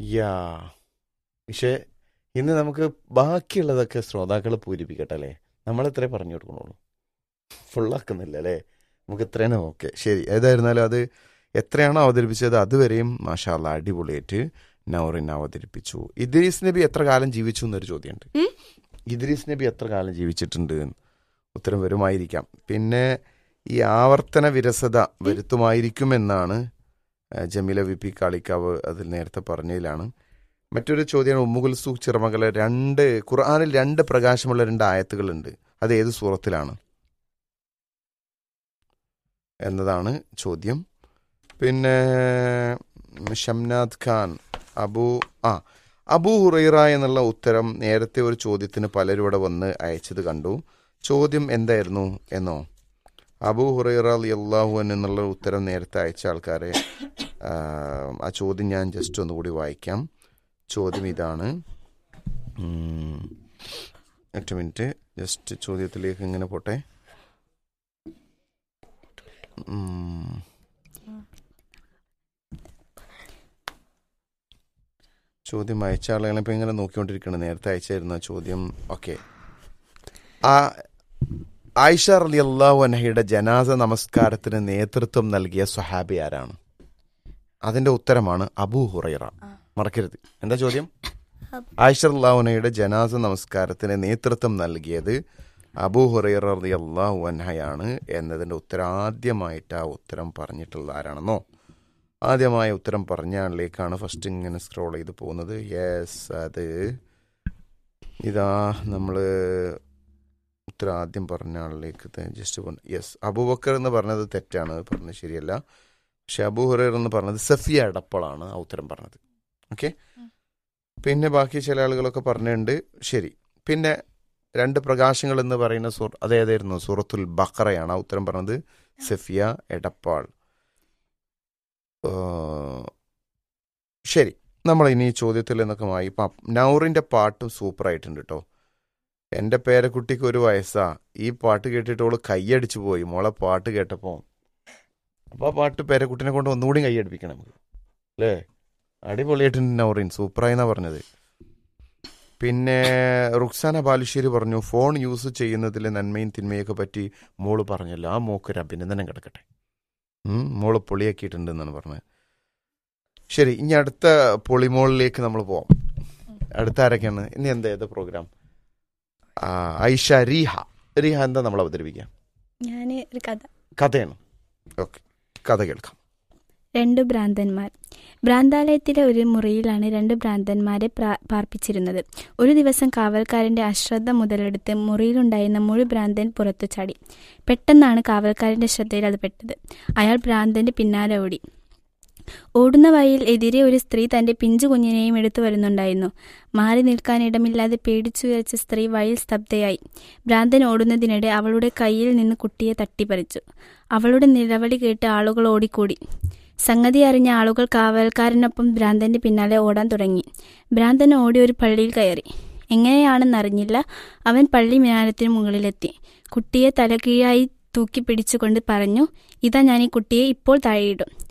യാ പക്ഷേ ഇന്ന് നമുക്ക് ബാക്കിയുള്ളതൊക്കെ ശ്രോതാക്കൾ പൂരിപ്പിക്കട്ടെ അല്ലേ നമ്മൾ എത്രേ പറഞ്ഞു കൊടുക്കണുള്ളൂ ഫുള്ളാക്കുന്നില്ല അല്ലേ നമുക്ക് ഇത്രയാണ് ഓക്കെ ശരി ഏതായിരുന്നാലും അത് എത്രയാണോ അവതരിപ്പിച്ചത് അതുവരെയും മാഷാല്ല അടിപൊളിയായിട്ട് നൗറിൻ അവതരിപ്പിച്ചു ഇദ്രീസ് നബി എത്ര കാലം ജീവിച്ചു എന്നൊരു ചോദ്യമുണ്ട് ഉം? ഇദ്രീസ് നബി എത്ര കാലം ജീവിച്ചിട്ടുണ്ട് എന്ന് ഉത്തരം വരുമായിരിക്കാം പിന്നെ ഈ ആവർത്തന വിരസത വരുത്തുമായിരിക്കുമെന്നാണ് ആ, ജമീല വി പി കാളിക്കാവ് അതിൽ നേരത്തെ പറഞ്ഞതിലാണ് മറ്റൊരു ചോദ്യമാണ് ഉമ്മുകുൽ സൂഖ് ചിറമകളെ രണ്ട് ഖുർആാനിൽ രണ്ട് പ്രകാശമുള്ള രണ്ട് ആയത്തുകളുണ്ട് അത് ഏത് സൂറത്തിലാണ് എന്നതാണ് ചോദ്യം പിന്നെ ഷംനാദ് ഖാൻ അബു ആ അബു ഹുറൈറ എന്നുള്ള ഉത്തരം നേരത്തെ ഒരു ചോദ്യത്തിന് പലരും ഇവിടെ വന്ന് അയച്ചത് കണ്ടു ചോദ്യം എന്തായിരുന്നു എന്നോ അബു ഹുറൈറ അലി അള്ളാഹുൻ എന്നുള്ള ഉത്തരം നേരത്തെ അയച്ച ആൾക്കാരെ ആ, ആ ചോദ്യം ഞാൻ ജസ്റ്റ് ഒന്നുകൂടി വായിക്കാം ചോദ്യം ഇതാണ് ഉം, ഒറ്റ മിനിറ്റ് ജസ്റ്റ് ചോദ്യത്തിലേക്ക് ഇങ്ങനെ പോട്ടെ ഉം. ചോദ്യം അയച്ച ആളുകളെ ഇപ്പം ഇങ്ങനെ നോക്കിക്കൊണ്ടിരിക്കണം നേരത്തെ അയച്ചായിരുന്നു ആ ചോദ്യം ഓക്കെ ആ ആയിഷ അലി അള്ളാഹു അനഹയുടെ ജനാസ നമസ്കാരത്തിന് നേതൃത്വം നൽകിയ സ്വഹാബി ആരാണ് അതിന്റെ ഉത്തരമാണ് അബൂ ഹുറൈറ മറക്കരുത് എന്താ ചോദ്യം ആയിഷ അള്ളാഹുനയുടെ ജനാസ നമസ്കാരത്തിന് നേതൃത്വം നൽകിയത് അബൂ ഹുറൈറ റളി അള്ളാഹു അൻഹയാണ് എന്നതിന്റെ ഉത്തരം ആദ്യമായിട്ട് ആ ഉത്തരം പറഞ്ഞിട്ടുള്ള ആരാണെന്നോ ആദ്യമായ ഉത്തരം പറഞ്ഞ ആളിലേക്കാണ് ഫസ്റ്റ് ഇങ്ങനെ സ്ക്രോൾ ചെയ്ത് പോകുന്നത് യെസ് അത് ഇതാ നമ്മൾ ഉത്തരം ആദ്യം പറഞ്ഞ ആളിലേക്ക് ജസ്റ്റ് യെസ് അബൂബക്കർ എന്ന് പറഞ്ഞത് തെറ്റാണ് അത് പറഞ്ഞത് ശരിയല്ല പക്ഷെ അബൂ ഹുറൈർ എന്ന് പറഞ്ഞത് സഫിയ എടപ്പളാണ് ആ ഉത്തരം പറഞ്ഞത് ഓക്കെ പിന്നെ ബാക്കി ചില ആളുകളൊക്കെ പറഞ്ഞിട്ടുണ്ട് ശരി പിന്നെ രണ്ട് പ്രകാശങ്ങൾ എന്ന് പറയുന്ന സൂർ അതേതായിരുന്നു സൂറത്തുൽ ബക്കറയാണ് ആ ഉത്തരം പറഞ്ഞത് സഫിയ എടപ്പാൾ ആ, ശരി നമ്മൾ ഇനി ഈ ചോദ്യത്തിൽ നിന്നൊക്കെ മായി ഇപ്പം നൗറിന്റെ പാട്ടും സൂപ്പർ ആയിട്ടുണ്ട് കേട്ടോ എൻ്റെ പേരക്കുട്ടിക്ക് ഒരു വയസ്സാ ഈ പാട്ട് കേട്ടിട്ട് ഓള് കൈയടിച്ചു പോയി മോളെ പാട്ട് കേട്ടപ്പോൾ അപ്പോൾ ആ പാട്ട് പേരക്കുട്ടിനെ കൊണ്ട് ഒന്നുകൂടി കൈയടിപ്പിക്കണം നമുക്ക് അല്ലേ അടിപൊളിയായിട്ടുണ്ട് നൗറിൻ സൂപ്പറായി എന്നാ പറഞ്ഞത് പിന്നെ റുക്സാന ബാലുശ്ശേരി പറഞ്ഞു ഫോൺ യൂസ് ചെയ്യുന്നതിലെ നന്മയും തിന്മയൊക്കെ പറ്റി മോള് പറഞ്ഞല്ലോ ആ മോക്കൊരു അഭിനന്ദനം കിടക്കട്ടെ ഉം, മോള് പൊളിയാക്കിയിട്ടുണ്ട് എന്നാണ് പറഞ്ഞത് ശരി ഇനി അടുത്ത പൊളിമോളിലേക്ക് നമ്മൾ പോവാം അടുത്ത ആരൊക്കെയാണ് ഇനി എന്താ ഏത് പ്രോഗ്രാം ആ, ഐഷ റീഹ റീഹ എന്താ നമ്മൾ അവതരിപ്പിക്കാം ഞാൻ ഒരു കഥ കഥയാണ് ഓക്കെ കഥ കേൾക്കാം രണ്ടു ഭ്രാന്തന്മാർ ഭ്രാന്താലയത്തിലെ ഒരു മുറിയിലാണ് രണ്ട് ഭ്രാന്തന്മാരെ പ്രാ- പാർപ്പിച്ചിരുന്നത് ഒരു ദിവസം കാവൽക്കാരന്റെ അശ്രദ്ധ മുതലെടുത്ത് മുറിയിലുണ്ടായിരുന്ന മുഴു ഭ്രാന്തൻ പുറത്തു ചാടി പെട്ടെന്നാണ് കാവൽക്കാരന്റെ ശ്രദ്ധയിൽ അത് പെട്ടത് അയാൾ ഭ്രാന്തന്റെ പിന്നാലെ ഓടി ഓടുന്ന വഴിയിൽ എതിരെ ഒരു സ്ത്രീ തന്റെ പിഞ്ചു കുഞ്ഞിനെയും എടുത്തു വരുന്നുണ്ടായിരുന്നു മാറി നിൽക്കാൻ ഇടമില്ലാതെ പേടിച്ചു വിറച്ച സ്ത്രീ വഴിയിൽ സ്തബ്ധയായി ഭ്രാന്തൻ ഓടുന്നതിനിടെ അവളുടെ കയ്യിൽ നിന്ന് കുട്ടിയെ തട്ടിപ്പറിച്ചു അവളുടെ നിലവിളി കേട്ട് ആളുകൾ ഓടിക്കൂടി സംഗതി അറിഞ്ഞ ആളുകൾ കാവൽക്കാരനൊപ്പം ഭ്രാന്തന്റെ പിന്നാലെ ഓടാൻ തുടങ്ങി ഭ്രാന്തൻ ഓടി ഒരു പള്ളിയിൽ കയറി എങ്ങനെയാണെന്നറിഞ്ഞില്ല അവൻ പള്ളി മിനാരത്തിന് മുകളിലെത്തി കുട്ടിയെ തലകീഴായി തൂക്കി പിടിച്ചുകൊണ്ട് പറഞ്ഞു ഇതാ ഞാൻ ഈ കുട്ടിയെ ഇപ്പോൾ താഴെയിടും